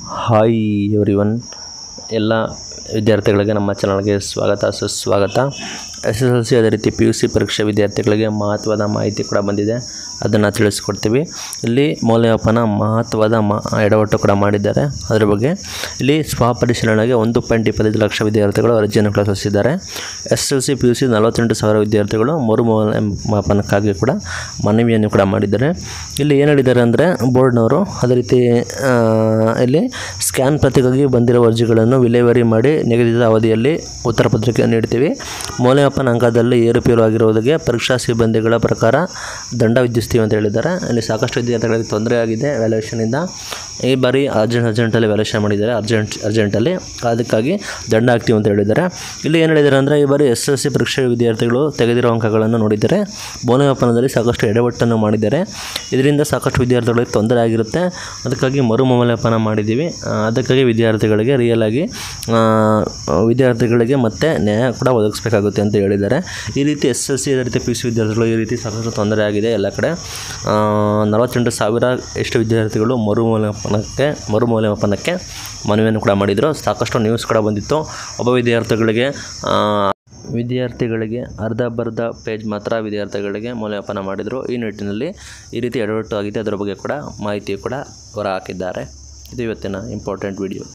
hi every one ಎಲ್ಲ ವಿದ್ಯಾರ್ಥಿಗಳಿಗೆ ನಮ್ಮ ಚಾನಲ್ಗೆ ಸ್ವಾಗತ ಸುಸ್ವಾಗತ ಎಸ್ ಎಸ್ ಎಲ್ ಸಿ ಅದೇ ರೀತಿ ಪಿ ಯು ಸಿ ಪರೀಕ್ಷೆ ವಿದ್ಯಾರ್ಥಿಗಳಿಗೆ ಮಹತ್ವದ ಮಾಹಿತಿ ಕೂಡ ಬಂದಿದೆ ಅದನ್ನು ತಿಳಿಸ್ಕೊಡ್ತೀವಿ ಇಲ್ಲಿ ಮೌಲ್ಯಮಾಪನ ಮಹತ್ವದ ಮ ಎಡವಟ್ಟು ಕೂಡ ಮಾಡಿದ್ದಾರೆ ಅದರ ಬಗ್ಗೆ ಇಲ್ಲಿ ಸ್ವಪರಿಶೀಲನೆಗೆ ಒಂದು ಪಾಯಿಂಟ್ ಇಪ್ಪತ್ತೈದು ಲಕ್ಷ ವಿದ್ಯಾರ್ಥಿಗಳು ಅರ್ಜಿಯನ್ನು ಕೂಡ ಸಲ್ಲಿಸಿದ್ದಾರೆ S L C P U C ನಲವತ್ತೆಂಟು ಸಾವಿರ ವಿದ್ಯಾರ್ಥಿಗಳು ಮರು ಮೌಲ್ಯಮಾಪನಕ್ಕಾಗಿ ಕೂಡ ಮನವಿಯನ್ನು ಕೂಡ ಮಾಡಿದ್ದಾರೆ ಇಲ್ಲಿ ಏನು ಹೇಳಿದ್ದಾರೆ ಅಂದರೆ ಬೋರ್ಡ್ನವರು ಅದೇ ರೀತಿ ಆ, ಇಲ್ಲಿ ಸ್ಕ್ಯಾನ್ ಪ್ರತಿಗಾಗಿ ಬಂದಿರುವ ಅರ್ಜಿಗಳನ್ನು ವಿಲೇವಾರಿ ಮಾಡಿ ನಿಗದಿತ ಅವಧಿಯಲ್ಲಿ ಉತ್ತರ ಪತ್ರಿಕೆ ನೀಡ್ತೀವಿ ಮೌಲ್ಯಮಾಪನ ಅಂಕದಲ್ಲಿ ಏರುಪೇರು ಆಗಿರುವುದಕ್ಕೆ ಪರೀಕ್ಷಾ ಸಿಬ್ಬಂದಿಗಳ ಪ್ರಕಾರ ದಂಡ ವಿಧಿಸ್ತೀವಿ ಅಂತ ಹೇಳಿದ್ದಾರೆ ಇಲ್ಲಿ ಸಾಕಷ್ಟು ವಿದ್ಯಾರ್ಥಿಗಳಿಗೆ ತೊಂದರೆ ಆಗಿದೆ ವ್ಯಾಲ್ಯೂಯೇಷನಿಂದ ಈ ಬಾರಿ ಅರ್ಜೆಂಟ್ ಅರ್ಜೆಂಟಲ್ಲಿ ವ್ಯಾಲ್ಯೂಷನ್ ಮಾಡಿದ್ದಾರೆ ಅರ್ಜೆಂಟ್ ಅರ್ಜೆಂಟಲ್ಲಿ ಅದಕ್ಕಾಗಿ ದಂಡ ಹಾಕ್ತೀವಿ ಅಂತ ಹೇಳಿದ್ದಾರೆ ಇಲ್ಲಿ ಏನು ಹೇಳಿದ್ದಾರೆ ಅಂದರೆ ಈ ಬಾರಿ ಎಸ್ ಎಲ್ ಸಿ ಪರೀಕ್ಷೆ ವಿದ್ಯಾರ್ಥಿಗಳು ತೆಗೆದಿರೋ ಅಂಕಗಳನ್ನು ನೋಡಿದ್ದಾರೆ ಮೌಲ್ಯಮಾಪನದಲ್ಲಿ ಸಾಕಷ್ಟು ಎಡವಟ್ಟನ್ನು ಮಾಡಿದ್ದಾರೆ ಇದರಿಂದ ಸಾಕಷ್ಟು ವಿದ್ಯಾರ್ಥಿಗಳಿಗೆ ತೊಂದರೆ ಆಗಿರುತ್ತೆ ಅದಕ್ಕಾಗಿ ಮರು ಮೌಲ್ಯಮಾಪನ ಮಾಡಿದ್ದೀವಿ ಆ, ಅದಕ್ಕಾಗಿ ವಿದ್ಯಾರ್ಥಿಗಳಿಗೆ ರಿಯಲ್ ಆಗಿ ಆ, ವಿದ್ಯಾರ್ಥಿಗಳಿಗೆ ಮತ್ತೆ ನ್ಯಾಯ ಕೂಡ ಒದಗಿಸ್ಬೇಕಾಗುತ್ತೆ ಅಂತ ಹೇಳಿದ್ದಾರೆ ಈ ರೀತಿ ಎಸ್ ಎಲ್ ಸಿ ಅದೇ ರೀತಿ ಪಿ ಯು ಸಿ ವಿದ್ಯಾರ್ಥಿಗಳು ಈ ರೀತಿ ಸಾಕಷ್ಟು ತೊಂದರೆ ಆಗಿದೆ ಎಲ್ಲ ಕಡೆ ಆ, ನಲವತ್ತೆಂಟು ಸಾವಿರ ಎಷ್ಟು ವಿದ್ಯಾರ್ಥಿಗಳು ಮರು ಮೌಲ್ಯಮಾಪನಕ್ಕೆ ಮರು ಮೌಲ್ಯಮಾಪನಕ್ಕೆ ಮನವಿಯನ್ನು ಕೂಡ ಮಾಡಿದರು ಸಾಕಷ್ಟು ನ್ಯೂಸ್ ಕೂಡ ಬಂದಿತ್ತು ಒಬ್ಬ ವಿದ್ಯಾರ್ಥಿಗಳಿಗೆ ಆ, ವಿದ್ಯಾರ್ಥಿಗಳಿಗೆ ಅರ್ಧಬರ್ಧ ಪೇಜ್ ಮಾತ್ರ ವಿದ್ಯಾರ್ಥಿಗಳಿಗೆ ಮೌಲ್ಯಮಾಪನ ಮಾಡಿದರು ಈ ನಿಟ್ಟಿನಲ್ಲಿ ಈ ರೀತಿ ಎಡವಟ್ಟು ಆಗಿದೆ ಅದರ ಬಗ್ಗೆ ಕೂಡ ಮಾಹಿತಿ ಕೂಡ ಹೊರ ಹಾಕಿದ್ದಾರೆ ಇದು ಇವತ್ತಿನ ಇಂಪಾರ್ಟೆಂಟ್ ವಿಡಿಯೋ